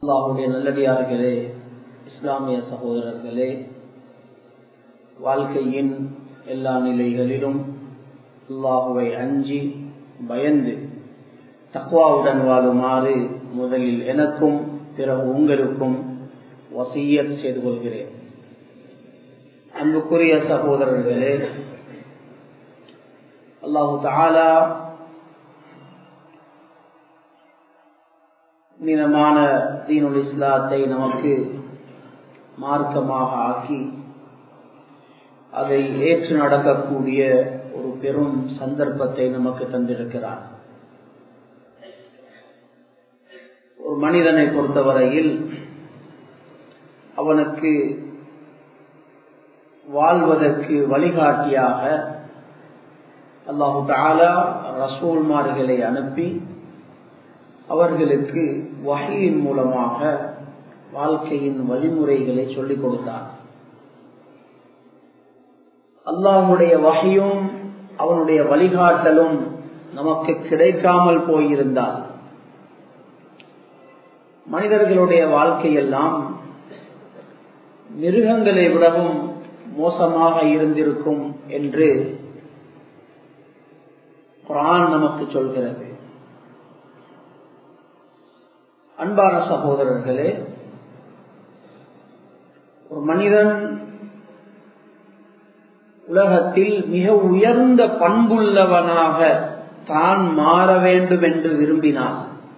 அல்லாஹுடைய நல்லடியார்களே இஸ்லாமிய சகோதரர்களே வாழ்க்கையின் எல்லா நிலைகளிலும் அல்லாஹுவை அஞ்சி பயந்து தக்வாவுடன் வாழுமாறு முதலில் எனக்கும் பிறகு உங்களுக்கும் வசியத் செய்து கொள்கிறேன் அன்புக்குரிய சகோதரர்களே அல்லாஹு தாலா நீளமான தீனுல் இஸ்லாத்தை நமக்கு மார்க்கமாக ஆக்கி அதை ஏற்று நடக்கக்கூடிய ஒரு பெரும் சந்தர்ப்பத்தை நமக்கு தந்திருக்கிறார் ஒரு மனிதனை பொறுத்தவரையில் அவனுக்கு வாழ்வதற்கு வழிகாட்டியாக அல்லாஹு தாலா ரசூல்மார்களை அனுப்பி அவர்களுக்கு வகையின் மூலமாக வாழ்க்கையின் வழிமுறைகளை சொல்லிக் கொடுத்தார் அல்லாஹுடைய வகையும் அவனுடைய வழிகாட்டலும் நமக்கு கிடைக்காமல் போயிருந்தால் மனிதர்களுடைய வாழ்க்கையெல்லாம் மிருகங்களை விடவும் மோசமாக இருந்திருக்கும் என்று குரான் நமக்கு சொல்கிறது அன்பான சகோதரர்களே ஒரு மனிதன் உலகத்தில் மிக உயர்ந்த பண்புள்ளவனாக தான் மாற வேண்டும் என்று விரும்பினான்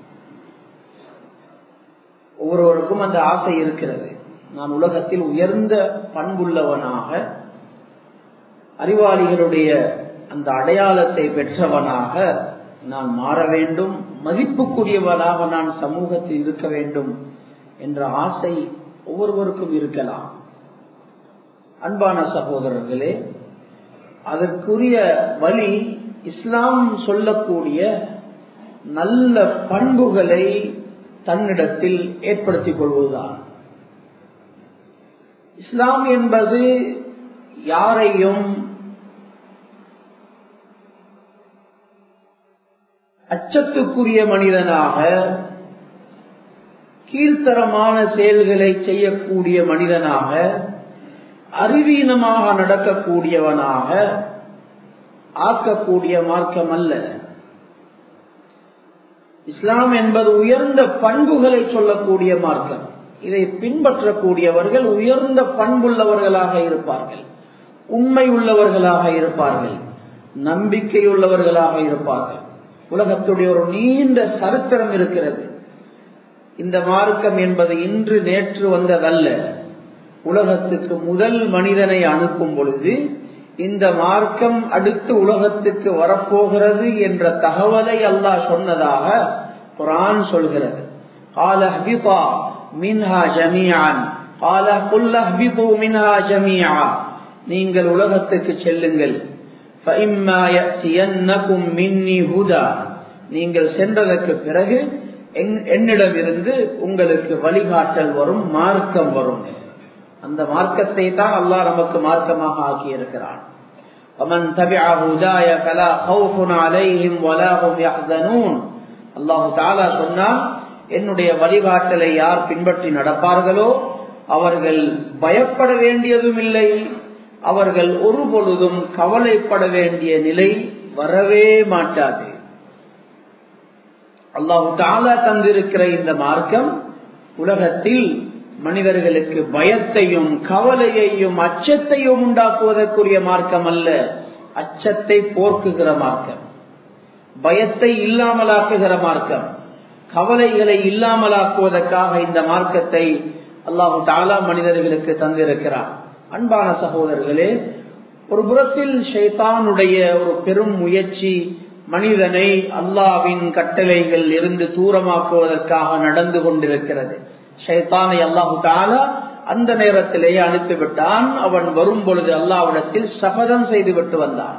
ஒவ்வொருவருக்கும் அந்த ஆசை இருக்கிறது நான் உலகத்தில் உயர்ந்த பண்புள்ளவனாக அறிவாளிகளுடைய அந்த அடையாளத்தை பெற்றவனாக நான் மாற வேண்டும் மதிப்புக்குரியவனாக நான் சமூகத்தில் இருக்க வேண்டும் என்ற ஆசை ஒவ்வொருவருக்கும் இருக்கலாம் அன்பான சகோதரர்களே அதற்குரிய வழி இஸ்லாம் சொல்லக்கூடிய நல்ல பண்புகளை தன்னிடத்தில் ஏற்படுத்திக் கொள்வதுதான் இஸ்லாம் என்பது யாரையும் அச்சத்துக்குரிய மனிதனாக கீழ்த்தரமான செயல்களை செய்யக்கூடிய மனிதனாக அறிவீனமாக நடக்கக்கூடியவனாக ஆக்கக்கூடிய மார்க்கம் அல்ல இஸ்லாம் என்பது உயர்ந்த பண்புகளை சொல்லக்கூடிய மார்க்கம் இதை பின்பற்றக்கூடியவர்கள் உயர்ந்த பண்புள்ளவர்களாக இருப்பார்கள் உண்மை உள்ளவர்களாக இருப்பார்கள் நம்பிக்கை உள்ளவர்களாக இருப்பார்கள் உலகத்துடைய ஒரு நீண்ட சரித்திரம் இருக்கிறது இந்த மார்க்கம் என்பது இன்று நேற்று வந்ததல்ல உலகத்துக்கு முதல் மனிதனை அனுப்பும் பொழுது இந்த மார்க்கம் அடுத்து உலகத்துக்கு வரப்போகிறது என்ற தகவலை அல்லாஹ் சொன்னதாக குரான் சொல்கிறது மின்ஹா ஜமியான் மின்ஹா ஜமியா நீங்கள் உலகத்துக்கு செல்லுங்கள் நீங்கள் சென்றதற்கு பிறகு என்னிடம் இருந்து உங்களுக்கு வழிகாட்டல் வரும் மார்க்கம் வரும் அந்த மார்க்கத்தை தான் அல்லாஹ் நமக்கு மார்க்கமாக ஆக்கி இருக்கிறான் அல்லாஹு தாலா சொன்னால் என்னுடைய வழிகாட்டலை யார் பின்பற்றி நடப்பார்களோ அவர்கள் பயப்பட வேண்டியதும் இல்லை அவர்கள் ஒரு பொழுதும் கவலைப்பட வேண்டிய நிலை வரவே மாட்டாது அல்லாஹு தாலா தந்திருக்கிற இந்த மார்க்கம் உலகத்தில் மனிதர்களுக்கு பயத்தையும் கவலையையும் அச்சத்தையும் உண்டாக்குவதற்குரிய மார்க்கம் அல்ல அச்சத்தை போர்க்குகிற மார்க்கம் பயத்தை இல்லாமலாக்குகிற மார்க்கம் கவலைகளை இல்லாமலாக்குவதற்காக இந்த மார்க்கத்தை அல்லாஹு தாலா மனிதர்களுக்கு தந்திருக்கிறார் அன்பான சகோதரர்களே ஒரு புறத்தில் ஷைத்தானுடைய ஒரு பெரும் முயற்சி மனிதனை அல்லாவின் கட்டளைகள் இருந்து தூரமாக்குவதற்காக நடந்து கொண்டிருக்கிறது ஷைத்தானை அல்லாஹு தாலா அந்த நேரத்திலேயே அனுப்பிவிட்டான் அவன் வரும் பொழுது அல்லாவிடத்தில் சபதம் செய்துவிட்டு வந்தான்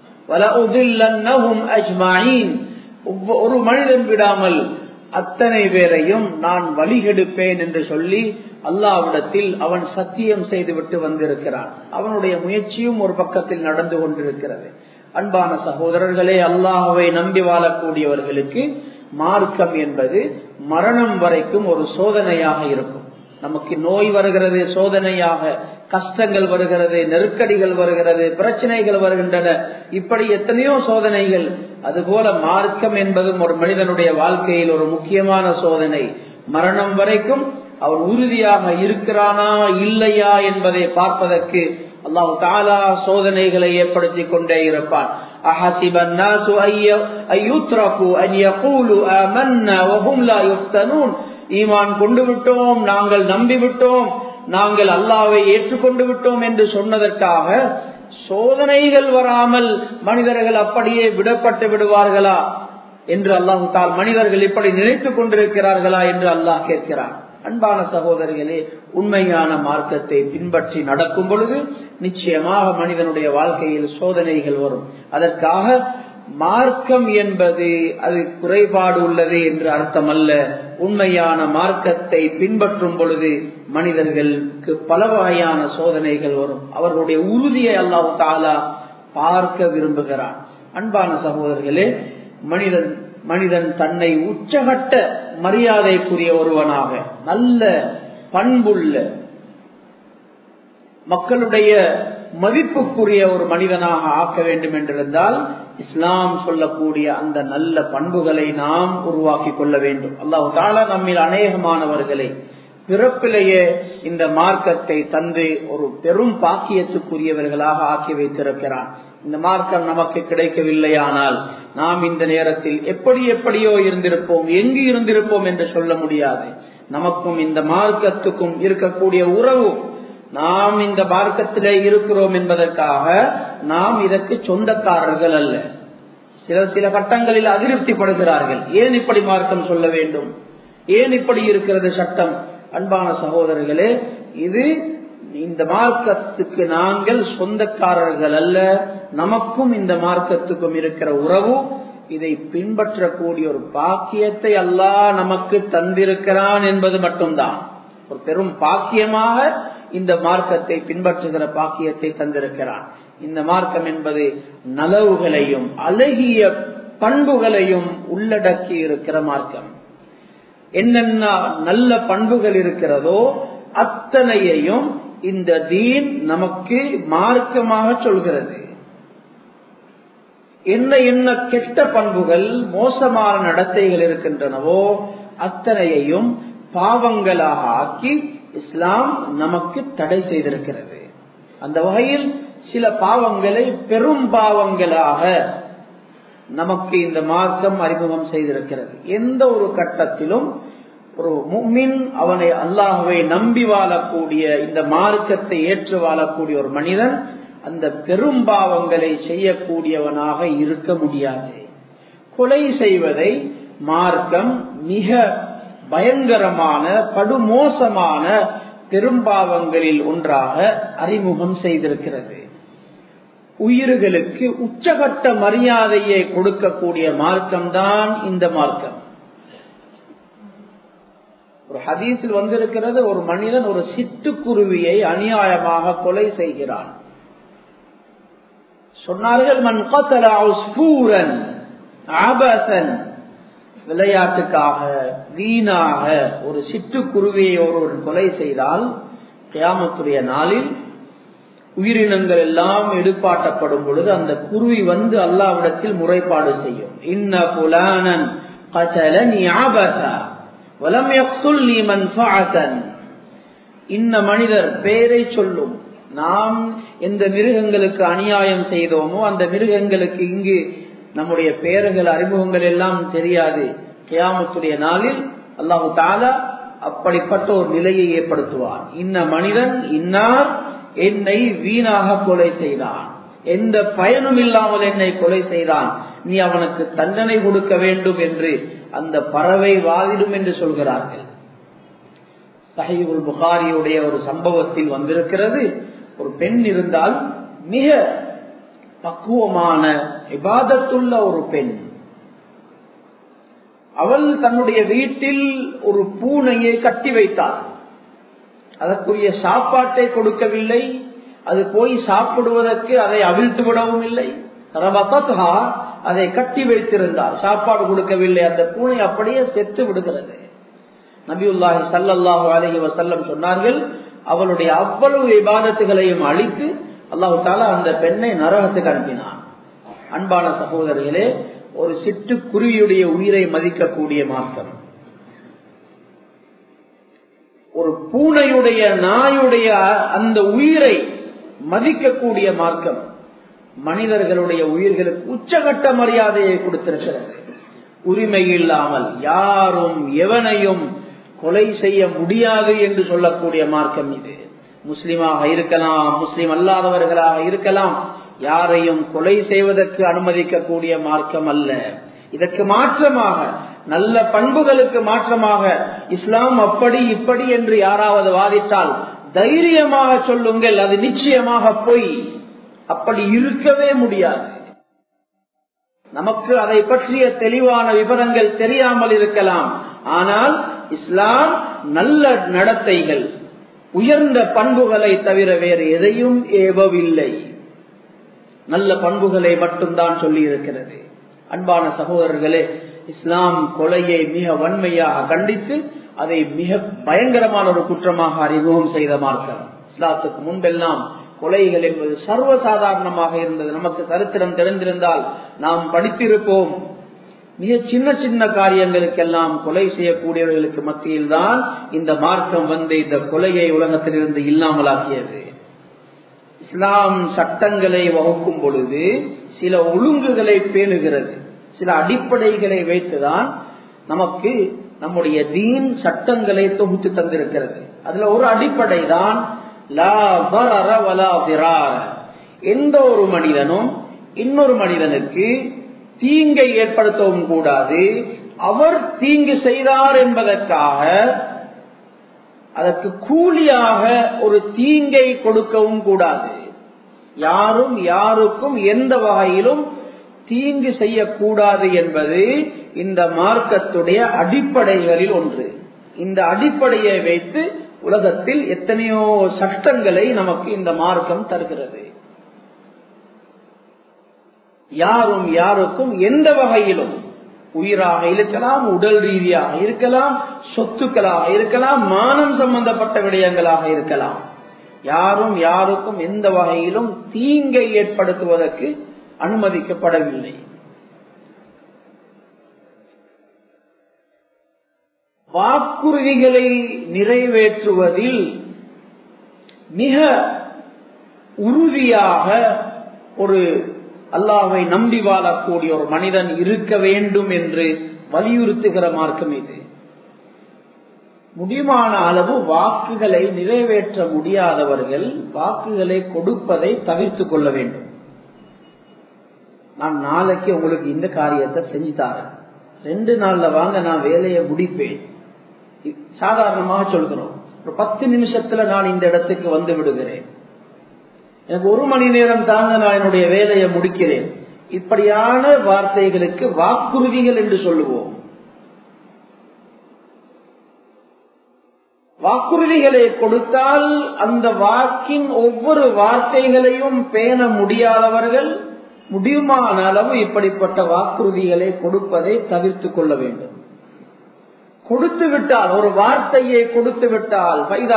ஒரு மனிதன் விடாமல் அத்தனை பேரையும் நான் வழிகெடுப்பேன் என்று சொல்லி அல்லாவிடத்தில் அவன் சத்தியம் செய்துவிட்டு வந்திருக்கிறான் அவனுடைய முயற்சியும் ஒரு பக்கத்தில் நடந்து கொண்டிருக்கிறது அன்பான சகோதரர்களே அல்லாஹுவை நம்பி வாழக்கூடியவர்களுக்கு மார்க்கம் என்பது மரணம் வரைக்கும் ஒரு சோதனையாக இருக்கும் நமக்கு நோய் வருகிறது சோதனையாக கஷ்டங்கள் வருகிறது நெருக்கடிகள் வருகிறது பிரச்சனைகள் வருகின்றன இப்படி எத்தனையோ சோதனைகள் அதுபோல மார்க்கம் என்பதும் ஒரு மனிதனுடைய வாழ்க்கையில் ஒரு முக்கியமான சோதனை மரணம் வரைக்கும் அவன் உறுதியாக இருக்கிறானா இல்லையா என்பதை பார்ப்பதற்கு அல்லாஹு தாலா சோதனைகளை ஏற்படுத்தி கொண்டே இருப்பான் أحسب الناس أن يتركوا أن يقولوا آمنا وهم لا يفتنون ஈமான் கொண்டு விட்டோம் நாங்கள் நம்பி விட்டோம் நாங்கள் அல்லாவை ஏற்றுக்கொண்டு விட்டோம் என்று சொன்னதற்காக சோதனைகள் வராமல் மனிதர்கள் அப்படியே விடப்பட்டு விடுவார்களா என்று அல்லாஹு தால் மனிதர்கள் இப்படி நினைத்துக் கொண்டிருக்கிறார்களா என்று அல்லாஹ் கேட்கிறார் அன்பான சகோதரிகளே உண்மையான மார்க்கத்தை பின்பற்றி நடக்கும் பொழுது நிச்சயமாக மனிதனுடைய வாழ்க்கையில் சோதனைகள் வரும் அதற்காக மார்க்கம் என்பது அது குறைபாடு உள்ளது என்று அர்த்தம் அல்ல உண்மையான மார்க்கத்தை பின்பற்றும் பொழுது மனிதர்களுக்கு பல வகையான சோதனைகள் வரும் அவர்களுடைய உறுதியை அல்லாஹு தாலா பார்க்க விரும்புகிறான் அன்பான சகோதரர்களே மனிதன் மனிதன் தன்னை உச்சகட்ட மரியாதைக்குரிய ஒருவனாக நல்ல பண்புள்ள மக்களுடைய மதிப்புக்குரிய ஒரு மனிதனாக ஆக்க வேண்டும் என்றிருந்தால் இஸ்லாம் சொல்லக்கூடிய அந்த நல்ல பண்புகளை நாம் உருவாக்கி கொள்ள வேண்டும் அல்லாஹு தாலா நம்மில் அநேகமானவர்களை பிறப்பிலேயே இந்த மார்க்கத்தை தந்து ஒரு பெரும் பாக்கியத்துக்குரியவர்களாக ஆக்கி வைத்திருக்கிறான் இந்த மார்க்கம் நமக்கு கிடைக்கவில்லையானால் நாம் இந்த நேரத்தில் எப்படி எப்படியோ இருந்திருப்போம் எங்கு இருந்திருப்போம் என்று சொல்ல முடியாது நமக்கும் இந்த மார்க்கத்துக்கும் இருக்கக்கூடிய உறவு நாம் இந்த மார்க்கத்திலே இருக்கிறோம் என்பதற்காக நாம் இதற்கு சொந்தக்காரர்கள் அல்ல சில சில கட்டங்களில் அதிருப்திப்படுகிறார்கள் ஏன் இப்படி மார்க்கம் சொல்ல வேண்டும் ஏன் இப்படி இருக்கிறது சட்டம் அன்பான சகோதரர்களே இது இந்த மார்க்கத்துக்கு நாங்கள் சொந்தக்காரர்கள் அல்ல நமக்கும் இந்த மார்க்கத்துக்கும் இருக்கிற உறவு இதை பின்பற்றக்கூடிய ஒரு பாக்கியத்தை அல்லாஹ் நமக்கு தந்திருக்கிறான் என்பது மட்டும்தான் ஒரு பெரும் பாக்கியமாக இந்த மார்க்கத்தை பின்பற்றுகிற பாக்கியத்தை தந்திருக்கிறான் இந்த மார்க்கம் என்பது நலவுகளையும் அழகிய பண்புகளையும் உள்ளடக்கி இருக்கிற மார்க்கம் என்னென்ன நல்ல பண்புகள் இருக்கிறதோ அத்தனையையும் இந்த தீன் நமக்கு மார்க்கமாக சொல்கிறது என்ன என்ன கெட்ட பண்புகள் மோசமான நடத்தைகள் இருக்கின்றனவோ அத்தனையையும் பாவங்களாக ஆக்கி இஸ்லாம் நமக்கு தடை செய்திருக்கிறது அந்த வகையில் சில பாவங்களை பெரும் பாவங்களாக நமக்கு இந்த மார்க்கம் அறிமுகம் செய்திருக்கிறது எந்த ஒரு கட்டத்திலும் ஒரு முமின் அவனை அல்லாஹுவை நம்பி வாழக்கூடிய இந்த மார்க்கத்தை ஏற்று வாழக்கூடிய ஒரு மனிதன் அந்த பெரும் பாவங்களை செய்யக்கூடியவனாக இருக்க முடியாது கொலை செய்வதை மார்க்கம் மிக பயங்கரமான படுமோசமான பெரும்பாவங்களில் ஒன்றாக அறிமுகம் செய்திருக்கிறது உயிர்களுக்கு உச்சகட்ட மரியாதையை கொடுக்கக்கூடிய மார்க்கம்தான் இந்த மார்க்கம் ஒரு ஹதீஸில் வந்திருக்கிறது ஒரு மனிதன் ஒரு சிட்டுக்குருவியை அநியாயமாக கொலை செய்கிறான் சொன்னார்கள் மண் ஆபசன் விளையாட்டுக்காக வீணாக ஒரு சிட்டுக்குருவியை ஒருவன் கொலை செய்தால் கியாமத்துடைய நாளில் உயிரினங்கள் எல்லாம் எடுப்பாட்டப்படும் பொழுது அந்த குருவி வந்து அல்லாவிடத்தில் முறைப்பாடு செய்யும் இன்ன புலானன் இன்ன மனிதர் பெயரை சொல்லும் நாம் எந்த மிருகங்களுக்கு அநியாயம் செய்தோமோ அந்த மிருகங்களுக்கு இங்கு நம்முடைய பெயர்கள் அறிமுகங்கள் எல்லாம் தெரியாது கியாமத்துடைய நாளில் அல்லாஹு தாலா அப்படிப்பட்ட ஒரு நிலையை ஏற்படுத்துவார் இன்ன மனிதன் இன்னார் என்னை வீணாக கொலை செய்தான் எந்த பயனும் இல்லாமல் என்னை கொலை செய்தான் நீ அவனுக்கு தண்டனை கொடுக்க வேண்டும் என்று அந்த பறவை வாதிடும் என்று சொல்கிறார்கள் சஹீபுல் புகாரியுடைய ஒரு சம்பவத்தில் வந்திருக்கிறது ஒரு பெண் இருந்தால் மிக பக்குவமான விவாதத்துள்ள ஒரு பெண் அவள் தன்னுடைய வீட்டில் ஒரு பூனையை கட்டி வைத்தாள் அதற்குரிய சாப்பாட்டை கொடுக்கவில்லை அது போய் சாப்பிடுவதற்கு அதை அவிழ்த்து விடவும் இல்லை அதை கட்டி வைத்திருந்தார் சாப்பாடு கொடுக்கவில்லை அந்த பூனை அப்படியே செத்து விடுகிறது நபியுல்லாஹி சல்லல்லாஹு அலஹி வசல்லம் சொன்னார்கள் அவளுடைய அவ்வளவு விவாதத்துகளையும் அழித்து அல்லாஹு தாலா அந்த பெண்ணை நரகத்துக்கு அனுப்பினான் அன்பான சகோதரர்களே ஒரு சிட்டுக்குருவியுடைய உயிரை மதிக்கக்கூடிய மார்க்கம் ஒரு பூனையுடைய நாயுடைய அந்த உயிரை மதிக்கக்கூடிய மார்க்கம் மனிதர்களுடைய உயிர்களுக்கு உச்சகட்ட மரியாதையை கொடுத்திருக்கிறது உரிமை இல்லாமல் யாரும் எவனையும் கொலை செய்ய முடியாது என்று சொல்லக்கூடிய மார்க்கம் இது முஸ்லிமாக இருக்கலாம் முஸ்லிம் அல்லாதவர்களாக இருக்கலாம் யாரையும் கொலை செய்வதற்கு அனுமதிக்கக்கூடிய மார்க்கம் அல்ல இதற்கு மாற்றமாக நல்ல பண்புகளுக்கு மாற்றமாக இஸ்லாம் அப்படி இப்படி என்று யாராவது வாதிட்டால் தைரியமாக சொல்லுங்கள் அது நிச்சயமாக பொய் அப்படி இருக்கவே முடியாது நமக்கு அதை பற்றிய தெளிவான விவரங்கள் தெரியாமல் இருக்கலாம் ஆனால் இஸ்லாம் நல்ல நடத்தைகள் உயர்ந்த பண்புகளை தவிர வேறு எதையும் ஏவவில்லை நல்ல பண்புகளை மட்டும்தான் சொல்லி இருக்கிறது அன்பான சகோதரர்களே இஸ்லாம் கொலையை மிக வன்மையாக கண்டித்து அதை மிக பயங்கரமான ஒரு குற்றமாக அறிமுகம் செய்த மார்க்கம் இஸ்லாத்துக்கு முன்பெல்லாம் கொலைகள் என்பது சர்வசாதாரணமாக இருந்தது நமக்கு சரித்திரம் தெரிந்திருந்தால் நாம் படித்திருப்போம் மிக சின்ன சின்ன காரியங்களுக்கெல்லாம் கொலை செய்யக்கூடியவர்களுக்கு மத்தியில் தான் இந்த மார்க்கம் வந்து இந்த கொலையை உலகத்திலிருந்து இல்லாமலாக்கியது இஸ்லாம் சட்டங்களை வகுக்கும் பொழுது சில ஒழுங்குகளை பேணுகிறது சில அடிப்படைகளை வைத்துதான் நமக்கு நம்முடைய தீன் சட்டங்களை தொகுத்து தந்திருக்கிறது அதுல ஒரு அடிப்படை தான் எந்த ஒரு மனிதனும் இன்னொரு மனிதனுக்கு தீங்கை ஏற்படுத்தவும் கூடாது அவர் தீங்கு செய்தார் என்பதற்காக அதற்கு கூலியாக ஒரு தீங்கை கொடுக்கவும் கூடாது யாரும் யாருக்கும் எந்த வகையிலும் தீங்கு செய்யக்கூடாது என்பது இந்த மார்க்கத்துடைய அடிப்படைகளில் ஒன்று இந்த அடிப்படையை வைத்து உலகத்தில் எத்தனையோ சட்டங்களை நமக்கு இந்த மார்க்கம் தருகிறது யாரும் யாருக்கும் எந்த வகையிலும் உயிராக இருக்கலாம் உடல் ரீதியாக இருக்கலாம் சொத்துக்களாக இருக்கலாம் மானம் சம்பந்தப்பட்ட விடயங்களாக இருக்கலாம் யாரும் யாருக்கும் எந்த வகையிலும் தீங்கை ஏற்படுத்துவதற்கு அனுமதிக்கப்படவில்லை வாக்குறுதிகளை நிறைவேற்றுவதில் மிக உறுதியாக ஒரு அல்லாவை நம்பி வாழக்கூடிய ஒரு மனிதன் இருக்க வேண்டும் என்று வலியுறுத்துகிற மார்க்கம் இது முடியுமான அளவு வாக்குகளை நிறைவேற்ற முடியாதவர்கள் வாக்குகளை கொடுப்பதை தவிர்த்து கொள்ள வேண்டும் நான் நாளைக்கு உங்களுக்கு இந்த காரியத்தை செஞ்சு தரேன் ரெண்டு நாள்ல வாங்க நான் வேலையை முடிப்பேன் சாதாரணமாக சொல்கிறோம் ஒரு பத்து நிமிஷத்துல நான் இந்த இடத்துக்கு வந்து விடுகிறேன் எனக்கு ஒரு மணி நேரம் தாங்க நான் என்னுடைய வேலையை முடிக்கிறேன் இப்படியான வார்த்தைகளுக்கு வாக்குறுதிகள் என்று சொல்லுவோம் வாக்குறுதிகளை கொடுத்தால் அந்த வாக்கின் ஒவ்வொரு வார்த்தைகளையும் பேண முடியாதவர்கள் முடியுமான அளவு இப்படிப்பட்ட வாக்குறுதிகளை கொடுப்பதை தவிர்த்து கொள்ள வேண்டும் கொடுத்து விட்டால் ஒரு வார்த்தையை கொடுத்து விட்டால்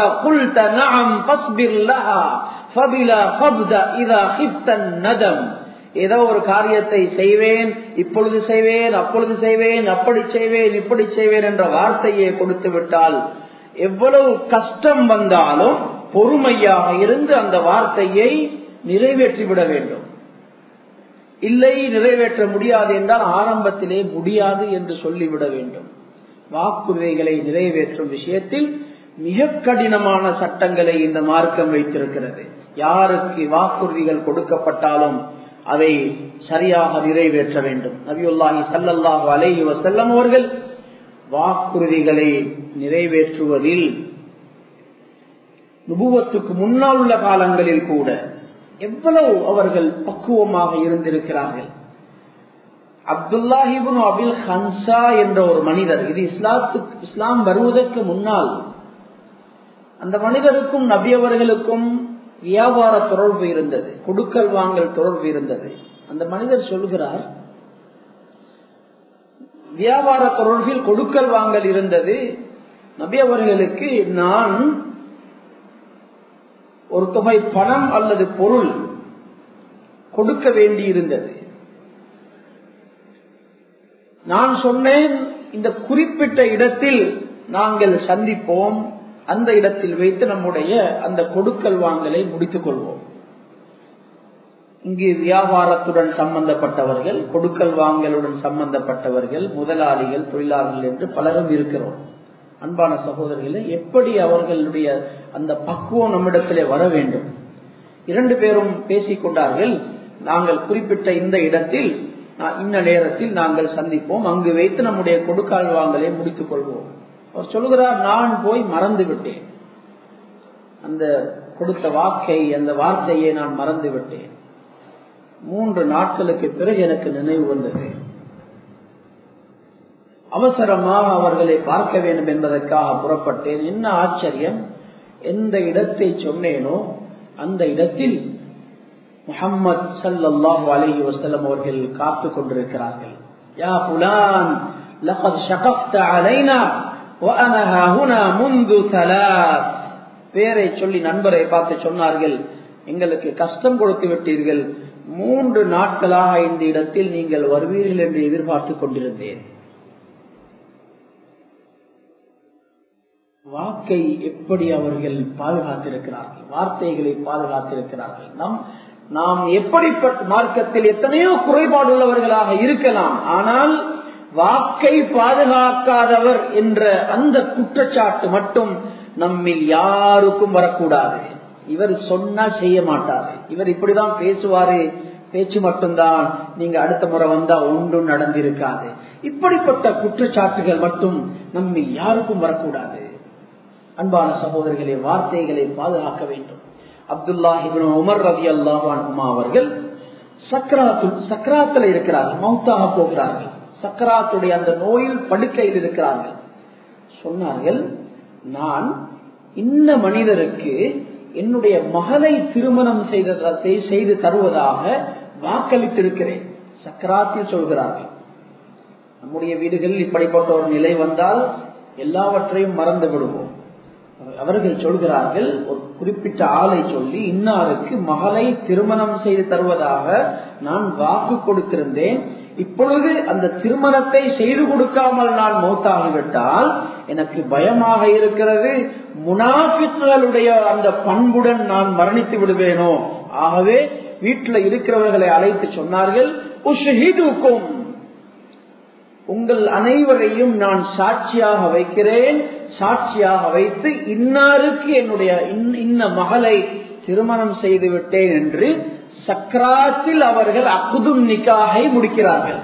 ஏதோ ஒரு காரியத்தை செய்வேன் இப்பொழுது செய்வேன் அப்பொழுது செய்வேன் அப்படி செய்வேன் இப்படி செய்வேன் என்ற வார்த்தையை கொடுத்து விட்டால் எவ்வளவு கஷ்டம் வந்தாலும் பொறுமையாக இருந்து அந்த வார்த்தையை நிறைவேற்றிவிட வேண்டும் இல்லை நிறைவேற்ற முடியாது என்றால் ஆரம்பத்திலே முடியாது என்று சொல்லிவிட வேண்டும் வாக்குறுதிகளை நிறைவேற்றும் விஷயத்தில் மிக கடினமான சட்டங்களை இந்த மார்க்கம் வைத்திருக்கிறது யாருக்கு வாக்குறுதிகள் கொடுக்கப்பட்டாலும் அதை சரியாக நிறைவேற்ற வேண்டும் நபியுல்லாஹி சல்லல்லாஹு அலைஹி வசல்லம் அவர்கள் வாக்குறுதிகளை நிறைவேற்றுவதில் நுபுவத்துக்கு முன்னால் உள்ள காலங்களில் கூட எவ்வளவு அவர்கள் பக்குவமாக இருந்திருக்கிறார்கள் அப்துல்லாஹிபுன் அபில் ஹன்சா என்ற ஒரு மனிதர் இது இஸ்லாத்துக்கு இஸ்லாம் வருவதற்கு முன்னால் அந்த மனிதருக்கும் நபி அவர்களுக்கும் வியாபார தொடர்பு இருந்தது கொடுக்கல் வாங்கல் தொடர்பு இருந்தது அந்த மனிதர் சொல்கிறார் வியாபார பொருள்கள் கொடுக்கல் வாங்கல் இருந்தது நபி அவர்களுக்கு நான் ஒரு தொகை பணம் அல்லது பொருள் கொடுக்க வேண்டி இருந்தது நான் சொன்னேன் இந்த குறிப்பிட்ட இடத்தில் நாங்கள் சந்திப்போம் அந்த இடத்தில் வைத்து நம்முடைய அந்த கொடுக்கல் வாங்கலை முடித்துக் கொள்வோம் இங்கு வியாபாரத்துடன் சம்பந்தப்பட்டவர்கள் கொடுக்கல் வாங்கலுடன் சம்பந்தப்பட்டவர்கள் முதலாளிகள் தொழிலாளர்கள் என்று பலரும் இருக்கிறோம் அன்பான சகோதரர்களே எப்படி அவர்களுடைய அந்த பக்குவம் நம்மிடத்திலே வர வேண்டும் இரண்டு பேரும் பேசிக்கொண்டார்கள் நாங்கள் குறிப்பிட்ட இந்த இடத்தில் இன்ன நேரத்தில் நாங்கள் சந்திப்போம் அங்கு வைத்து நம்முடைய கொடுக்கால் வாங்கலை முடித்துக் கொள்வோம் அவர் சொல்லுகிறார் நான் போய் மறந்து விட்டேன் அந்த கொடுத்த வாக்கை அந்த வார்த்தையை நான் மறந்து விட்டேன் மூன்று நாட்களுக்கு பிறகு எனக்கு நினைவு வந்தது அவசரமாக அவர்களை பார்க்க வேண்டும் என்பதற்காக புறப்பட்டேன் என்ன ஆச்சரியம் எந்த இடத்தை சொன்னேனோ அந்த இடத்தில் முகம்மது சல்லாஹூ அலஹி வசலம் அவர்கள் காத்து கொண்டிருக்கிறார்கள் யா புலான் لقد شققت علينا وانا هنا منذ ثلاث பேரை சொல்லி நண்பரை பார்த்து சொன்னார்கள் எங்களுக்கு கஷ்டம் கொடுத்து விட்டீர்கள் மூன்று நாட்களாக இந்த இடத்தில் நீங்கள் வருவீர்கள் என்று எதிர்பார்த்து கொண்டிருந்தேன் வாக்கை எப்படி அவர்கள் பாதுகாத்திருக்கிறார்கள் வார்த்தைகளை பாதுகாத்திருக்கிறார்கள் நம் நாம் எப்படிப்பட்ட மார்க்கத்தில் எத்தனையோ குறைபாடு உள்ளவர்களாக இருக்கலாம் ஆனால் வாக்கை பாதுகாக்காதவர் என்ற அந்த குற்றச்சாட்டு மட்டும் நம்மில் யாருக்கும் வரக்கூடாது இவர் சொன்னா செய்ய மாட்டாரு இவர் இப்படிதான் பேசுவாரு பேச்சு மட்டும்தான் நீங்க அடுத்த முறை வந்தா ஒன்றும் நடந்திருக்காது இப்படிப்பட்ட குற்றச்சாட்டுகள் மட்டும் நம்மில் யாருக்கும் வரக்கூடாது அன்பான சகோதரர்களே வார்த்தைகளை பாதுகாக்க வேண்டும் அப்துல்லாஹிபின் உமர் ரவி அல்லாஹான் அவர்கள் சக்கராத்து சக்கராத்துல இருக்கிறார்கள் மௌத்தாக போகிறார்கள் சக்கராத்துடைய அந்த நோயில் படுக்கையில் இருக்கிறார்கள் சொன்னார்கள் நான் இந்த மனிதருக்கு என்னுடைய மகளை திருமணம் செய்து தருவதாக வாக்களித்திருக்கிறேன் சக்கராத்தில் சொல்கிறார்கள் நம்முடைய வீடுகளில் இப்படிப்பட்ட ஒரு நிலை வந்தால் எல்லாவற்றையும் மறந்து விடுவோம் அவர்கள் சொல்கிறார்கள் ஒரு குறிப்பிட்ட ஆளை சொல்லி இன்னாருக்கு மகளை திருமணம் செய்து தருவதாக நான் வாக்கு கொடுத்திருந்தேன் இப்பொழுது அந்த திருமணத்தை செய்து கொடுக்காமல் நான் மௌத்தாகிவிட்டால் எனக்கு பயமாக இருக்கிறது முனாஃபிக்களுடைய அந்த பண்புடன் நான் மரணித்து விடுவேனோ ஆகவே வீட்டில் இருக்கிறவர்களை அழைத்து சொன்னார்கள் உங்கள் அனைவரையும் நான் சாட்சியாக வைக்கிறேன் சாட்சியாக வைத்து இன்னாருக்கு என்னுடைய இன்ன மகளை திருமணம் செய்து விட்டேன் என்று சக்கராத்தில் அவர்கள் அகுதும் நிக்காகை முடிக்கிறார்கள்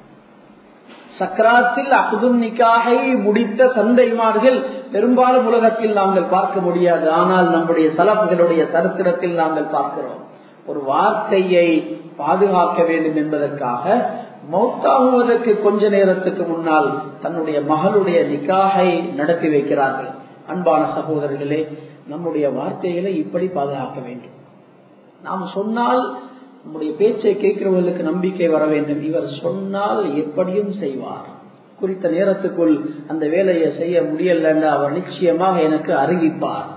சக்கராத்தில் அகுதும் நிக்காகை முடித்த தந்தைமார்கள் பெரும்பாலும் உலகத்தில் நாங்கள் பார்க்க முடியாது ஆனால் நம்முடைய சலப்புகளுடைய சரித்திரத்தில் நாங்கள் பார்க்கிறோம் ஒரு வார்த்தையை பாதுகாக்க வேண்டும் என்பதற்காக மௌத்தாகுவதற்கு கொஞ்ச நேரத்துக்கு முன்னால் தன்னுடைய மகளுடைய நிக்காகை நடத்தி வைக்கிறார்கள் அன்பான சகோதரர்களே நம்முடைய வார்த்தைகளை இப்படி பாதுகாக்க வேண்டும் நாம் சொன்னால் நம்முடைய பேச்சை கேட்கிறவர்களுக்கு நம்பிக்கை வர வேண்டும் இவர் சொன்னால் எப்படியும் செய்வார் குறித்த நேரத்துக்குள் அந்த வேலையை செய்ய முடியலன்னு அவர் நிச்சயமாக எனக்கு அறிவிப்பார்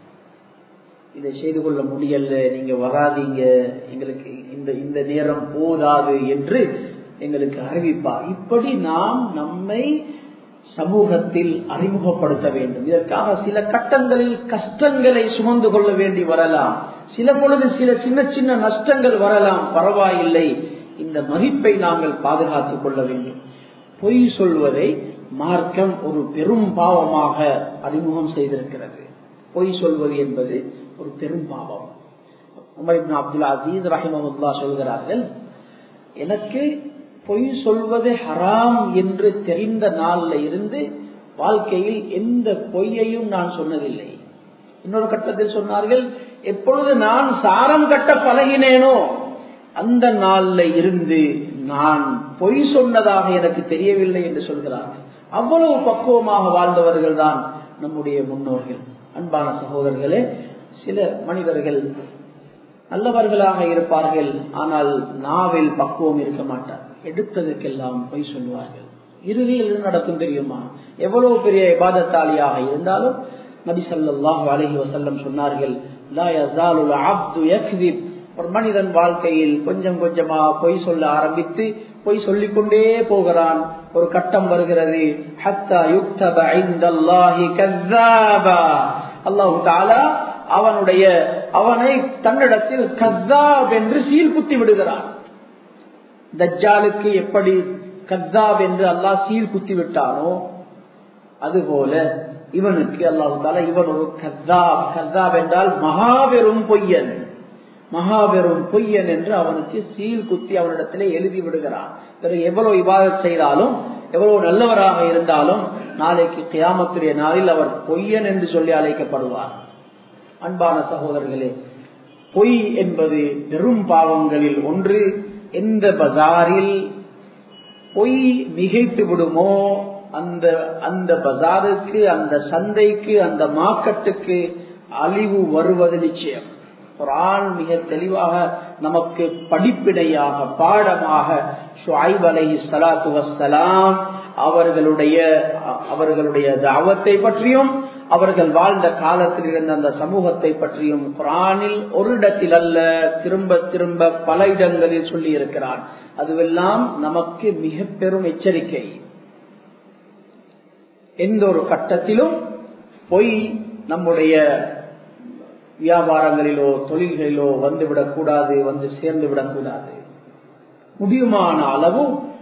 இதை செய்து கொள்ள முடியல நீங்க வராதீங்க எங்களுக்கு இந்த இந்த நேரம் போதாது என்று எங்களுக்கு அறிவிப்பார் இப்படி நாம் நம்மை சமூகத்தில் அறிமுகப்படுத்த வேண்டும் இதற்காக சில கட்டங்களில் கஷ்டங்களை சுமந்து கொள்ள வேண்டி வரலாம் சில பொழுது சில சின்ன சின்ன நஷ்டங்கள் வரலாம் பரவாயில்லை இந்த மதிப்பை நாங்கள் பாதுகாத்துக் கொள்ள வேண்டும் பொய் சொல்வதை மார்க்கம் ஒரு பெரும் பாவமாக அறிமுகம் செய்திருக்கிறது பொய் சொல்வது என்பது ஒரு பெரும் பாவம் உமர் அப்துல் அசீஸ் ரஹிமஹுல்லா சொல்கிறார்கள் எனக்கு பொய் சொல்வது ஹராம் என்று தெரிந்த நாள்ல இருந்து வாழ்க்கையில் எந்த பொய்யையும் நான் சொன்னதில்லை இன்னொரு கட்டத்தில் சொன்னார்கள் எப்பொழுது நான் சாரம் கட்ட பழகினேனோ அந்த நாள்ல இருந்து நான் பொய் சொன்னதாக எனக்கு தெரியவில்லை என்று சொல்கிறார்கள் அவ்வளவு பக்குவமாக வாழ்ந்தவர்கள் தான் நம்முடைய முன்னோர்கள் அன்பான சகோதரர்களே சில மனிதர்கள் நல்லவர்களாக இருப்பார்கள் ஆனால் நாவில் பக்குவம் இருக்க மாட்டார் எடுத்ததுக்கெல்லாம் பொய் சொல்லுவார்கள் இறுதியில் என்ன நடக்கும் தெரியுமா எவ்வளவு பெரிய இபாதத்தாளியாக இருந்தாலும் நபி ஸல்லல்லாஹு அலைஹி வஸல்லம் சொன்னார்கள் லா யஸாலுல் அப்து யக்திப் ஒரு மனிதன் வாழ்க்கையில் கொஞ்சம் கொஞ்சமா பொய் சொல்ல ஆரம்பித்து பொய் சொல்லிக் கொண்டே போகிறான் ஒரு கட்டம் வருகிறது ஹத்தா யுக்தப இந்தல்லாஹி கஸ்ஸாபா அல்லாஹ் தஆலா அவனுடைய அவனை தன்னிடத்தில் கஸ்ஸாப் என்று சீல் குத்தி விடுகிறான் தஜ்ஜாலுக்கு எப்படி கஸ்ஸாப் என்று அல்லாஹ் சீல் குத்தி விட்டானோ அதுபோல இவனுக்கு அல்லாஹு தாலா இவன் ஒரு கஸ்ஸாப் கஸ்ஸாப் என்றால் மகாபெரும் பொய்யன் மகாபெரும் பொய்யன் என்று அவனுக்கு சீல் குத்தி அவனிடத்திலே எழுதி விடுகிறான் பிறகு எவ்வளவு இவாதத் செய்தாலும் எவ்வளவு நல்லவராக இருந்தாலும் நாளைக்கு கியாமத்துடைய நாளில் அவர் பொய்யன் என்று சொல்லி அழைக்கப்படுவார் அன்பான சகோதரர்களே பொய் என்பது பெரும் பாவங்களில் ஒன்று எந்த பஜாரில் பொய் மிகைத்து விடுமோ அந்த அந்த பஜாருக்கு அந்த சந்தைக்கு அந்த மார்க்கெட்டுக்கு அழிவு வருவது நிச்சயம் குரான் மிக தெளிவாக நமக்கு படிப்பினையாக பாடமாக ஷுஐப் அலைஹி ஸலாத்து வஸ்ஸலாம் அவர்களுடைய அவர்களுடைய தாவத்தை பற்றியும் அவர்கள் வாழ்ந்த காலத்தில் இருந்த அந்த சமூகத்தை பற்றியும் குரானில் ஒரு இடத்தில் அல்ல திரும்ப திரும்ப பல இடங்களில் சொல்லி இருக்கிறான் அதுவெல்லாம் நமக்கு மிக பெரும் எச்சரிக்கை எந்த ஒரு கட்டத்திலும் பொய் நம்முடைய வியாபாரங்களிலோ தொழில்களிலோ வந்துவிடக் கூடாது வந்து சேர்ந்து விடக்கூடாது முடியுமான அளவு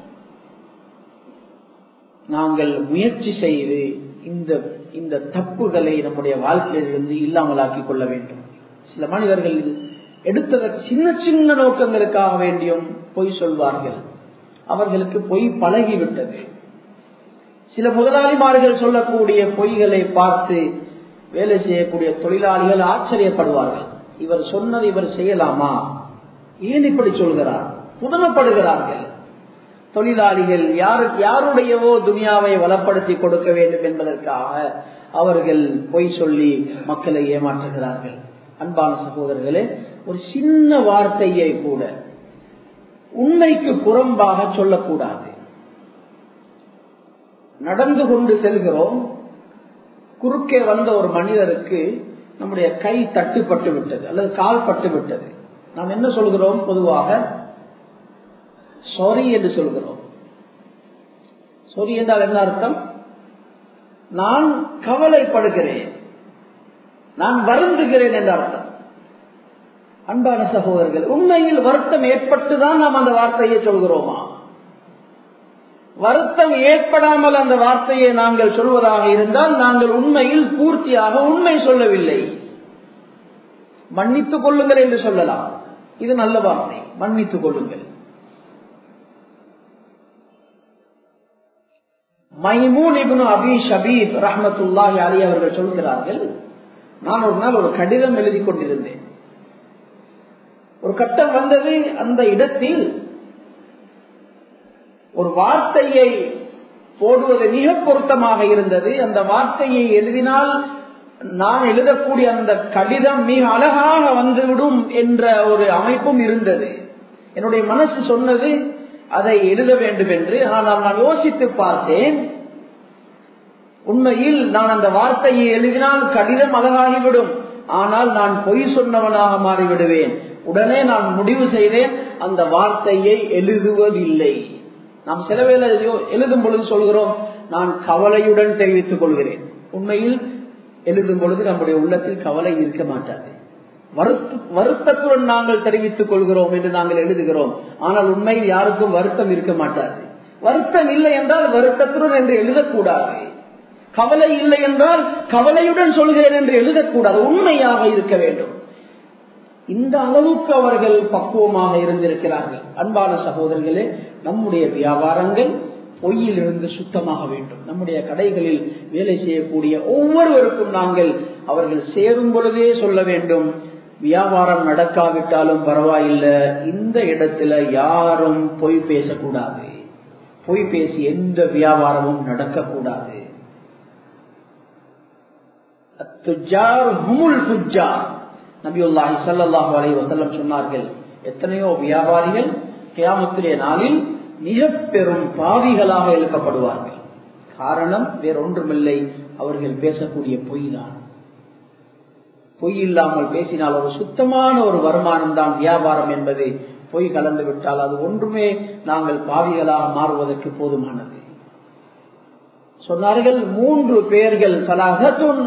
நாங்கள் முயற்சி செய்து இந்த இந்த தப்புகளை நம்முடைய வாழ்க்கையிலிருந்து இல்லாமலாக்கிக் கொள்ள வேண்டும் சில மனிதர்கள் எடுத்ததற்கு சின்ன சின்ன நோக்கங்களுக்காக வேண்டியும் பொய் சொல்வார்கள் அவர்களுக்கு பொய் பழகிவிட்டது சில முதலாளிமார்கள் சொல்லக்கூடிய பொய்களை பார்த்து வேலை செய்யக்கூடிய தொழிலாளிகள் ஆச்சரியப்படுவார்கள் இவர் சொன்னது இவர் செய்யலாமா ஏன் இப்படி சொல்கிறார் புதனப்படுகிறார்கள் தொழிலாளிகள் யாரு யாருடையவோ துனியாவை வளப்படுத்தி கொடுக்க வேண்டும் என்பதற்காக அவர்கள் பொய் சொல்லி மக்களை ஏமாற்றுகிறார்கள் அன்பான சகோதரர்களே ஒரு சின்ன வார்த்தையை கூட உண்மைக்கு புறம்பாக சொல்லக்கூடாது நடந்து கொண்டு செல்கிறோம் குறுக்கே வந்த ஒரு மனிதருக்கு நம்முடைய கை தட்டுப்பட்டு விட்டது அல்லது கால் பட்டு விட்டது நாம் என்ன சொல்கிறோம் பொதுவாக சாரி என்று சொல்கிறோம் சாரி என்றால் என்ன அர்த்தம் நான் கவலைப்படுகிறேன் நான் வருந்துகிறேன் என்ற அர்த்தம் அன்பான சகோதரர்கள் உண்மையில் வருத்தம் ஏற்பட்டுதான் நாம் அந்த வார்த்தையை சொல்கிறோமா வருத்தம் ஏற்படாமல் அந்த வார்த்தையை நாங்கள் சொல்வதாக இருந்தால் நாங்கள் உண்மையில் பூர்த்தியாக உண்மை சொல்லவில்லை மன்னித்துக் கொள்ளுங்கள் என்று சொல்லலாம் இது நல்ல வார்த்தை மன்னித்துக் கொள்ளுங்கள் மைமூன் இப்னு அபி ஷபீப் ரஹமத்துல்லாஹி அலி அவர்கள் சொல்கிறார்கள் நான் ஒரு நாள் ஒரு கடிதம் எழுதி கொண்டிருந்தேன் ஒரு கட்டம் வந்தது அந்த இடத்தில் ஒரு வார்த்தையை போடுவது மிக பொருத்தமாக இருந்தது அந்த வார்த்தையை எழுதினால் நான் எழுதக்கூடிய அந்த கடிதம் மிக அழகாக வந்துவிடும் என்ற ஒரு அமைப்பும் இருந்தது என்னுடைய மனசு சொன்னது அதை எழுத வேண்டும் என்று ஆனால் நான் யோசித்து பார்த்தேன் உண்மையில் நான் அந்த வார்த்தையை எழுதினால் கடிதம் அழகாகிவிடும் ஆனால் நான் பொய் சொன்னவனாக மாறிவிடுவேன் உடனே நான் முடிவு செய்தேன் அந்த வார்த்தையை எழுதுவதில்லை நாம் சில வேலை எழுதும் பொழுது சொல்கிறோம் நான் கவலையுடன் தெரிவித்துக் கொள்கிறேன் உண்மையில் எழுதும் பொழுது நம்முடைய உள்ளத்தில் கவலை இருக்க மாட்டாது வருத்தத்துடன் நாங்கள் தெரிவித்துக் கொள்கிறோம் என்று நாங்கள் எழுதுகிறோம் ஆனால் உண்மையில் யாருக்கும் வருத்தம் இருக்க மாட்டாது வருத்தம் இல்லை என்றால் வருத்தத்துடன் என்று எழுதக்கூடாது கவலை இல்லை என்றால் கவலையுடன் சொல்கிறேன் என்று எழுதக்கூடாது உண்மையாக இருக்க வேண்டும் இந்த அளவுக்கு அவர்கள் பக்குவமாக இருந்திருக்கிறார்கள் அன்பான சகோதரர்களே நம்முடைய வியாபாரங்கள் பொய்யிலிருந்து சுத்தமாக வேண்டும் நம்முடைய கடைகளில் வேலை செய்யக்கூடிய ஒவ்வொருவருக்கும் நாங்கள் அவர்கள் சேரும் பொழுதே சொல்ல வேண்டும் வியாபாரம் நடக்காவிட்டாலும் பரவாயில்லை இந்த இடத்துல யாரும் பொய் பேசக்கூடாது பொய் பேசி எந்த வியாபாரமும் நடக்கக்கூடாது நபியுல்லாஹி சல்லாஹு அலை வசல்லம் சொன்னார்கள் எத்தனையோ வியாபாரிகள் கியாமத்திலே நாளில் மிக பெரும் பாவிகளாக எழுப்பப்படுவார்கள் காரணம் வேறொன்றுமில்லை அவர்கள் பேசக்கூடிய பொய் தான் பொய் இல்லாமல் பேசினால் ஒரு சுத்தமான ஒரு வருமானம் தான் வியாபாரம் என்பது பொய் கலந்து விட்டால் அது ஒன்றுமே நாங்கள் பாவிகளாக மாறுவதற்கு போதுமானது சொன்னார்கள் மூன்று பேர்கள் சலாகத்துன்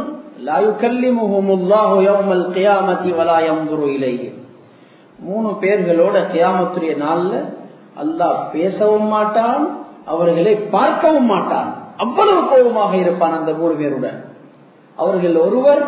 மூணு பேர்களோட கியாமத்துடைய நாள்ல அல்லாஹ் பேசவும் மாட்டான் அவர்களை பார்க்கவும் மாட்டான் அவ்வளவு கோபமாக இருப்பான் அந்த மூணு பேருடன் அவர்கள் ஒருவர்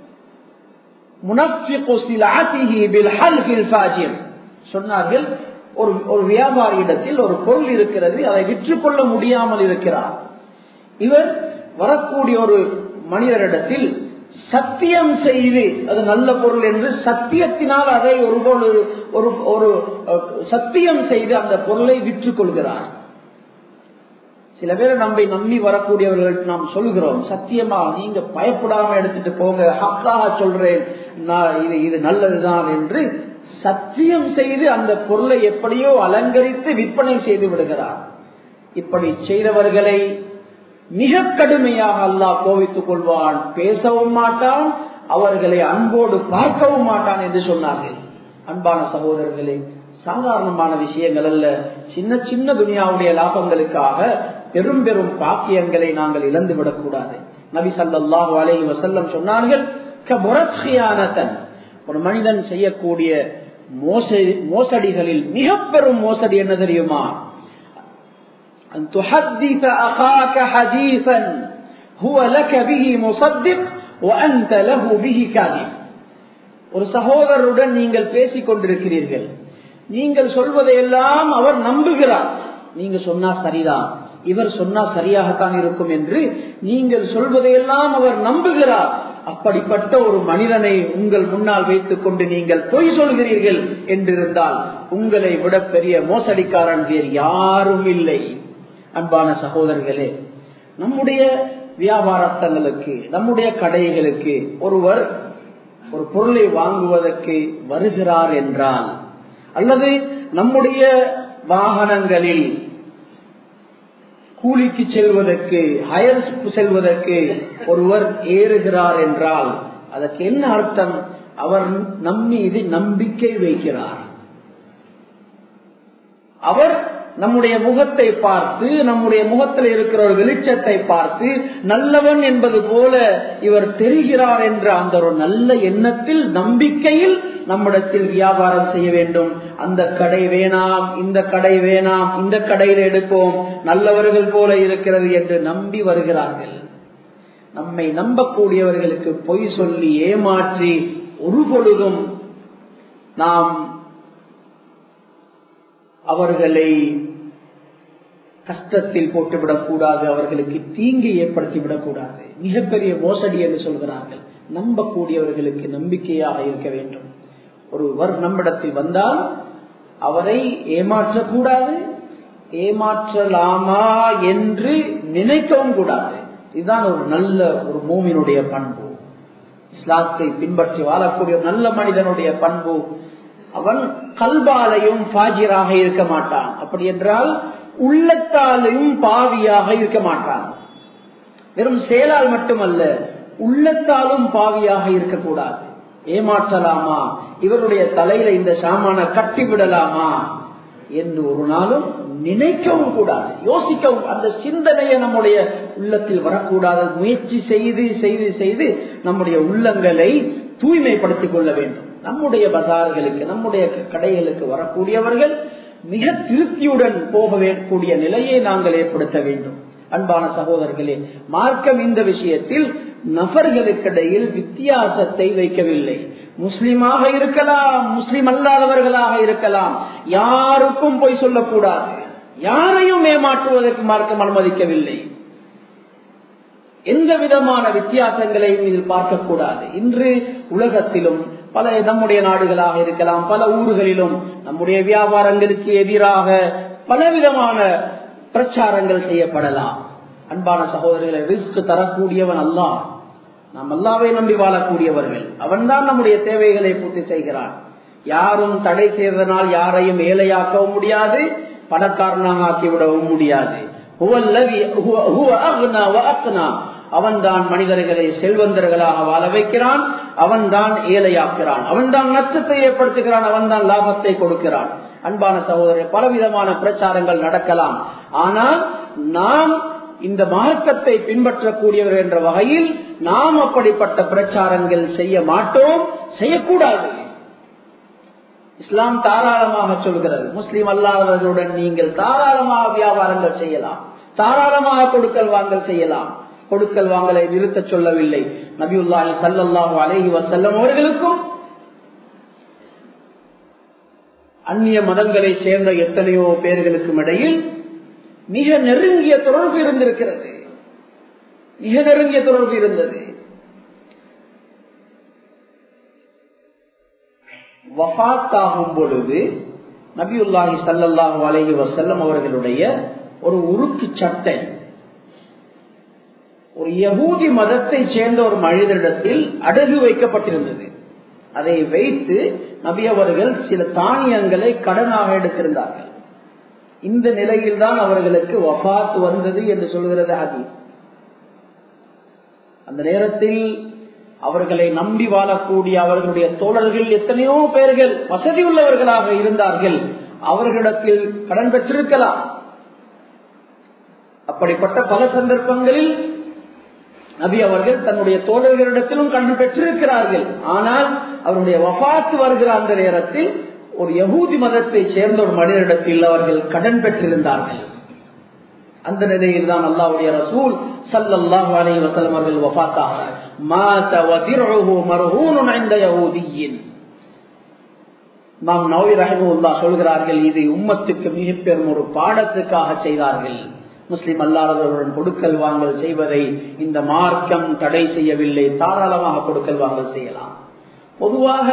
சொன்னார்கள் ஒரு ஒரு வியாபாரியிடத்தில் ஒரு பொருள் இருக்கிறது அதை விற்றுக்கொள்ள முடியாமல் இருக்கிறார் இவர் வரக்கூடிய ஒரு மனிதரிடத்தில் சத்தியம் செய்து அது நல்ல பொருள் என்று சத்தியத்தினால் அதை ஒரு ஒரு ஒரு சத்தியம் செய்து அந்த பொருளை விற்றுக் கொள்கிறார் சில பேரை நம்பி நம்பி வரக்கூடியவர்களுக்கு நாம் சொல்கிறோம் சத்தியமா நீங்க பயப்படாம எடுத்துட்டு போங்க ஹக்காக சொல்றேன் நான் இது இது நல்லதுதான் என்று சத்தியம் செய்து அந்த பொருளை எப்படியோ அலங்கரித்து விற்பனை செய்து விடுகிறார் இப்படி செய்தவர்களை மிக கடுமையாக அல்லாஹ் கோவித்துக் கொள்வான் பேசவும் மாட்டான் அவர்களை அன்போடு பார்க்கவும் மாட்டான் என்று சொன்னார்கள் அன்பான சகோதரர்களே சாதாரணமான விஷயங்கள் அல்ல சின்ன சின்ன துனியாவுடைய லாபங்களுக்காக பெரும் பெரும் பாக்கியங்களை நாங்கள் இழந்து விடக்கூடாது நபி சல்லாஹூ அலை வசல்லம் சொன்னார்கள் ஒரு மனிதன் செய்யக்கூடிய மோசடி மோசடிகளில் மிக பெரும் மோசடி என்ன தெரியுமா أن تحدث أخاك حديثا هو لك به مصدق وأنت له به كاذب ஒரு சகோதரருடன் நீங்கள் பேசிக் கொண்டிருக்கிறீர்கள் நீங்கள் சொல்வதையெல்லாம் அவர் நம்புகிறார் நீங்க சொன்னா சரிதான் இவர் சொன்னா சரியாகத்தான் இருக்கும் என்று நீங்கள் சொல்வதையெல்லாம் அவர் நம்புகிறார் அப்படிப்பட்ட ஒரு மனிதனை உங்கள் முன்னால் வைத்துக் கொண்டு நீங்கள் பொய் சொல்கிறீர்கள் என்றிருந்தால் உங்களை விட பெரிய மோசடிக்காரன் வேறு யாரும் இல்லை அன்பான சகோதரர்களே நம்முடைய வியாபாரத்தங்களுக்கு நம்முடைய கடைகளுக்கு ஒருவர் ஒரு பொருளை வாங்குவதற்கு வருகிறார் என்றால் அல்லது நம்முடைய வாகனங்களில் கூலிக்கு செல்வதற்கு ஹயர் செல்வதற்கு ஒருவர் ஏறுகிறார் என்றால் அதற்கு என்ன அர்த்தம் அவர் நம்மீது நம்பிக்கை வைக்கிறார் அவர் நம்முடைய முகத்தை பார்த்து நம்முடைய முகத்தில் இருக்கிற ஒரு வெளிச்சத்தை பார்த்து நல்லவன் என்பது போல இவர் தெரிகிறார் என்ற அந்த ஒரு நல்ல எண்ணத்தில் நம்பிக்கையில் நம்மிடத்தில் வியாபாரம் செய்ய வேண்டும் அந்த கடை வேணாம் இந்த கடை வேணாம் இந்த கடையில் எடுப்போம் நல்லவர்கள் போல இருக்கிறது என்று நம்பி வருகிறார்கள் நம்மை நம்பக்கூடியவர்களுக்கு பொய் சொல்லி ஏமாற்றி ஒரு பொழுதும் நாம் அவர்களை கஷ்டத்தில் போட்டுவிடக் கூடாது அவர்களுக்கு தீங்கை ஏற்படுத்தி விடக்கூடாது மிகப்பெரிய மோசடி என்று சொல்கிறார்கள் நம்பக்கூடியவர்களுக்கு நம்பிக்கையாக இருக்க வேண்டும் ஒருவர் நம்மிடத்தில் வந்தால் அவரை ஏமாற்றக்கூடாது ஏமாற்றலாமா என்று நினைக்கவும் கூடாது இதுதான் ஒரு நல்ல ஒரு மூமினுடைய பண்பு இஸ்லாத்தை பின்பற்றி வாழக்கூடிய நல்ல மனிதனுடைய பண்பு அவன் கல்பாலையும் பாஜிராக இருக்க மாட்டான் அப்படி என்றால் உள்ளத்தாலையும் பாவியாக இருக்க மாட்டான் வெறும் செயலால் மட்டுமல்ல உள்ளத்தாலும் பாவியாக இருக்கக்கூடாது ஏமாற்றலாமா இவருடைய தலையில இந்த சாமான கட்டி விடலாமா என்று ஒரு நாளும் நினைக்கவும் கூடாது யோசிக்கவும் அந்த சிந்தனையை நம்முடைய உள்ளத்தில் வரக்கூடாது முயற்சி செய்து செய்து செய்து நம்முடைய உள்ளங்களை தூய்மைப்படுத்திக் கொள்ள வேண்டும் நம்முடைய பசார்களுக்கு நம்முடைய கடைகளுக்கு வரக்கூடியவர்கள் மிக திருப்தியுடன் போகக்கூடிய நிலையை நாங்கள் ஏற்படுத்த வேண்டும் அன்பான சகோதரர்களே மார்க்கம் இந்த விஷயத்தில் நபர்களுக்கிடையில் வித்தியாசத்தை வைக்கவில்லை முஸ்லிமாக இருக்கலாம் முஸ்லிம் அல்லாதவர்களாக இருக்கலாம் யாருக்கும் போய் சொல்லக்கூடாது யாரையும் ஏமாற்றுவதற்கு மார்க்கம் அனுமதிக்கவில்லை எந்த விதமான வித்தியாசங்களையும் இதில் பார்க்கக்கூடாது இன்று உலகத்திலும் பல நம்முடைய நாடுகளாக இருக்கலாம் பல ஊர்களிலும் நம்முடைய வியாபாரங்களுக்கு எதிராக பலவிதமான பிரச்சாரங்கள் செய்யப்படலாம் அன்பான சகோதரர்களை ரிஸ்க் தரக்கூடியவன் அல்லா நாம் அல்லாவை நம்பி வாழக்கூடியவர்கள் அவன்தான் நம்முடைய தேவைகளை பூர்த்தி செய்கிறான் யாரும் தடை செய்வதனால் யாரையும் ஏழையாக்கவும் முடியாது பணக்காரனாக ஆக்கிவிடவும் முடியாது அவன்தான் மனிதர்களை செல்வந்தர்களாக வாழ வைக்கிறான் அவன்தான் ஏழையாக்கிறான் அவன்தான் நஷ்டத்தை ஏற்படுத்துகிறான் அவன்தான் லாபத்தை கொடுக்கிறான் அன்பான சகோதரர் பலவிதமான பிரச்சாரங்கள் நடக்கலாம் ஆனால் நாம் இந்த மார்க்கத்தை பின்பற்றக்கூடியவர் என்ற வகையில் நாம் அப்படிப்பட்ட பிரச்சாரங்கள் செய்ய மாட்டோம் செய்யக்கூடாது இஸ்லாம் தாராளமாக சொல்கிறது முஸ்லிம் அல்லாதவர்களுடன் நீங்கள் தாராளமாக வியாபாரங்கள் செய்யலாம் தாராளமாக கொடுக்கல் வாங்கல் செய்யலாம் கொடுக்கல் வாங்கலை நிறுத்த சொல்லவில்லை நபியுல்லாஹி சல்லாஹூ அலஹி வசல்லம் அவர்களுக்கும் அந்நிய மதங்களை சேர்ந்த எத்தனையோ பேர்களுக்கும் இடையில் மிக நெருங்கிய தொடர்பு இருந்திருக்கிறது மிக நெருங்கிய தொடர்பு இருந்தது வஃத்தாகும் பொழுது நபியுல்லாஹி சல்லாஹூ அலஹி வசல்லம் அவர்களுடைய ஒரு உருக்கு சட்டை ஒரு யகூதி மதத்தை சேர்ந்த ஒரு மனிதரிடத்தில் அடகு வைக்கப்பட்டிருந்தது அதை வைத்து நபி அவர்கள் சில தானியங்களை கடனாக எடுத்திருந்தார்கள் இந்த நிலையில் தான் அவர்களுக்கு வஃத் வந்தது என்று சொல்கிறது ஹதி அந்த நேரத்தில் அவர்களை நம்பி வாழக்கூடிய அவர்களுடைய தோழர்கள் எத்தனையோ பேர்கள் வசதி உள்ளவர்களாக இருந்தார்கள் அவர்களிடத்தில் கடன் பெற்றிருக்கலாம் அப்படிப்பட்ட பல சந்தர்ப்பங்களில் நபி அவர்கள் தன்னுடைய தோழர்களிடத்திலும் கண்டு பெற்றிருக்கிறார்கள் ஆனால் அவருடைய வபாத்து வருகிற அந்த நேரத்தில் ஒரு யகூதி மதத்தை சேர்ந்த ஒரு மனிதனிடத்தில் அவர்கள் கடன் பெற்றிருந்தார்கள் அந்த நிலையில் தான் அல்லாவுடைய ரசூல் சல்லல்லாஹு அலைஹி வஸல்லம் அவர்கள் வஃபாத்தாக மாத வதிருஹு மர்ஹூனுன் இன்த யஹூதியின் நாம் நவி ரஹிமுல்லா சொல்கிறார்கள் இது உம்மத்துக்கு மிக பெரும் ஒரு பாடத்துக்காக செய்தார்கள் முஸ்லிம் அல்லாதவர்களுடன் கொடுக்கல் வாங்கல் செய்வதை இந்த மார்க்கம் தடை செய்யவில்லை தாராளமாக கொடுக்கல் வாங்கல் செய்யலாம் பொதுவாக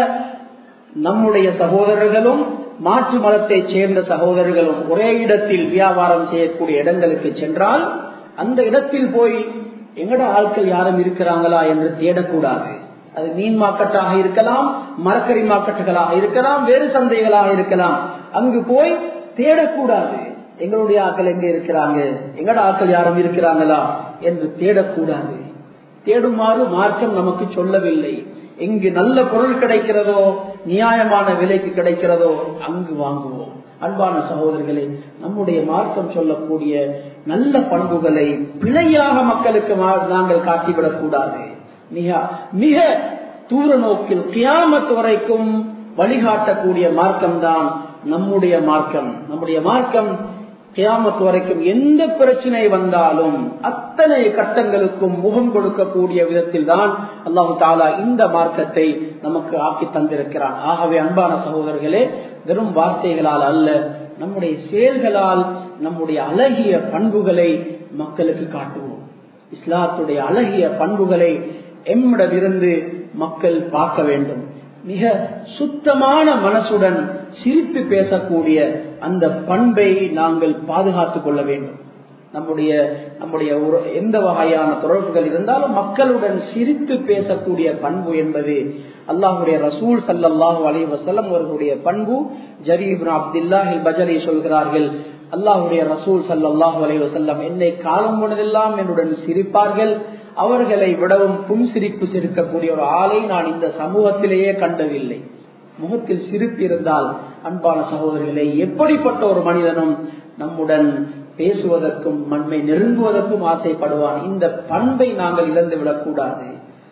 நம்முடைய சகோதரர்களும் மாற்று மதத்தை சேர்ந்த சகோதரர்களும் ஒரே இடத்தில் வியாபாரம் செய்யக்கூடிய இடங்களுக்கு சென்றால் அந்த இடத்தில் போய் எங்கட ஆட்கள் யாரும் இருக்கிறாங்களா என்று தேடக்கூடாது அது மீன் மார்க்கெட்டாக இருக்கலாம் மரக்கறி மார்க்கெட்டுகளாக இருக்கலாம் வேறு சந்தைகளாக இருக்கலாம் அங்கு போய் தேடக்கூடாது எங்களுடைய ஆட்கள் எங்க இருக்கிறாங்க எங்கட ஆட்கள் யாரும் இருக்கிறாங்களா என்று தேடக்கூடாது தேடுமாறு மார்க்கம் நமக்கு சொல்லவில்லை எங்கு நல்ல பொருள் கிடைக்கிறதோ நியாயமான விலைக்கு கிடைக்கிறதோ அங்கு வாங்குவோம் அன்பான சகோதரர்களே நம்முடைய மார்க்கம் சொல்லக்கூடிய நல்ல பண்புகளை பிழையாக மக்களுக்கு நாங்கள் காட்டிவிடக் கூடாது மிக மிக தூர நோக்கில் கியாமத்து வரைக்கும் வழிகாட்டக்கூடிய மார்க்கம் தான் நம்முடைய மார்க்கம் நம்முடைய மார்க்கம் கியாமத்து வரைக்கும் எந்த பிரச்சனை வந்தாலும் அத்தனை கட்டங்களுக்கும் முகம் கொடுக்கக்கூடிய விதத்தில் தான் அல்லாஹு தாலா இந்த மார்க்கத்தை நமக்கு ஆக்கி தந்திருக்கிறான் ஆகவே அன்பான சகோதரர்களே வெறும் வார்த்தைகளால் அல்ல நம்முடைய செயல்களால் நம்முடைய அழகிய பண்புகளை மக்களுக்கு காட்டுவோம் இஸ்லாத்துடைய அழகிய பண்புகளை எம்மிடமிருந்து மக்கள் பார்க்க வேண்டும் மிக சுத்தமான மனசுடன் சிரித்து பேசக்கூடிய அந்த பண்பை நாங்கள் பாதுகாத்துக் கொள்ள வேண்டும் நம்முடைய நம்முடைய எந்த வகையான தொடர்புகள் இருந்தாலும் மக்களுடன் சிரித்து பேசக்கூடிய பண்பு என்பது அல்லாஹுடைய ரசூல் சல்லாஹூ அலி வசலம் அவர்களுடைய பண்பு ஜரீப் அப்துல்லாஹி பஜரி சொல்கிறார்கள் அல்லாஹுடைய ரசூல் சல்லாஹூ அலி வசல்லம் என்னை காலம் போனதெல்லாம் என்னுடன் சிரிப்பார்கள் அவர்களை விடவும் புன்சிரிப்பு சிரிக்கக்கூடிய ஒரு ஆளை நான் இந்த சமூகத்திலேயே கண்டதில்லை முகத்தில் சிரிப்பு இருந்தால் அன்பான சகோதரர்களே எப்படிப்பட்ட ஒரு மனிதனும் நம்முடன் பேசுவதற்கும் மண்மை நெருங்குவதற்கும் ஆசைப்படுவான் இந்த பண்பை நாங்கள் இழந்து விடக்கூடாது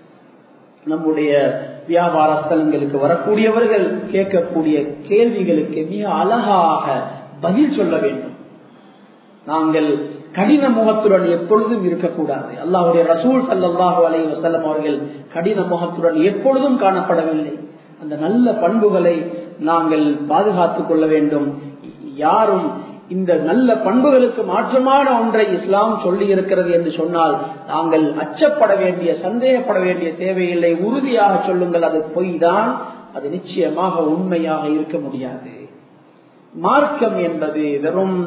நம்முடைய வியாபார ஸ்தலங்களுக்கு வரக்கூடியவர்கள் கேட்கக்கூடிய கேள்விகளுக்கு மிக அழகாக பதில் சொல்ல வேண்டும் நாங்கள் கடின முகத்துடன் எப்பொழுதும் இருக்கக்கூடாது அல்லாஹுடைய ரசூல் சல்லாஹூ அலை வசல்லம் அவர்கள் கடின முகத்துடன் எப்பொழுதும் காணப்படவில்லை அந்த நல்ல பண்புகளை நாங்கள் பாதுகாத்துக் கொள்ள வேண்டும் யாரும் இந்த நல்ல பண்புகளுக்கு மாற்றமான ஒன்றை இஸ்லாம் சொல்லி இருக்கிறது என்று சொன்னால் நாங்கள் அச்சப்பட வேண்டிய சந்தேகப்பட வேண்டிய தேவையில்லை உறுதியாக சொல்லுங்கள் அது பொய் தான் அது நிச்சயமாக உண்மையாக இருக்க முடியாது மார்க்கம் என்பது வெறும்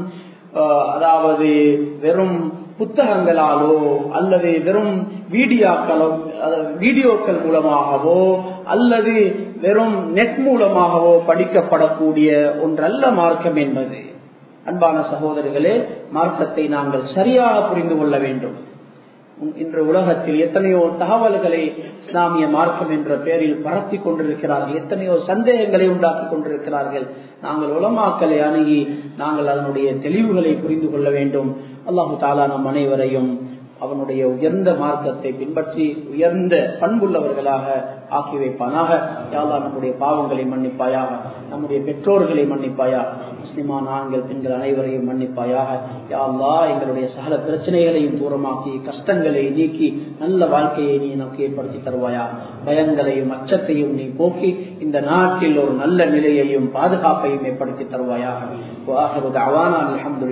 அதாவது வெறும் புத்தகங்களாலோ அல்லது வெறும் வீடியோக்களோ வீடியோக்கள் மூலமாகவோ அல்லது வெறும் நெட் மூலமாகவோ படிக்கப்படக்கூடிய ஒன்றல்ல மார்க்கம் என்பது அன்பான சகோதரர்களே மார்க்கத்தை நாங்கள் சரியாக புரிந்து கொள்ள வேண்டும் இன்று உலகத்தில் எத்தனையோ தகவல்களை இஸ்லாமிய மார்க்கம் என்ற பெயரில் பரத்தி கொண்டிருக்கிறார்கள் எத்தனையோ சந்தேகங்களை உண்டாக்கி கொண்டிருக்கிறார்கள் நாங்கள் உலமாக்களை அணுகி நாங்கள் அதனுடைய தெளிவுகளை புரிந்து கொள்ள வேண்டும் அல்லாஹு தாலா நம் அனைவரையும் அவனுடைய உயர்ந்த மார்க்கத்தை பின்பற்றி உயர்ந்த பண்புள்ளவர்களாக ஆக்கி வைப்பானாக யாழ்லா நம்முடைய பாவங்களை மன்னிப்பாயாக நம்முடைய பெற்றோர்களை மன்னிப்பாயாக முஸ்லிமான ஆண்கள் பெண்கள் அனைவரையும் மன்னிப்பாயாக யாழ்லா எங்களுடைய சகல பிரச்சனைகளையும் தூரமாக்கி கஷ்டங்களை நீக்கி நல்ல வாழ்க்கையை நீ நமக்கு ஏற்படுத்தி தருவாயா பயங்களையும் அச்சத்தையும் நீ போக்கி இந்த நாட்டில் ஒரு நல்ல நிலையையும் பாதுகாப்பையும் ஏற்படுத்தி தருவாயாக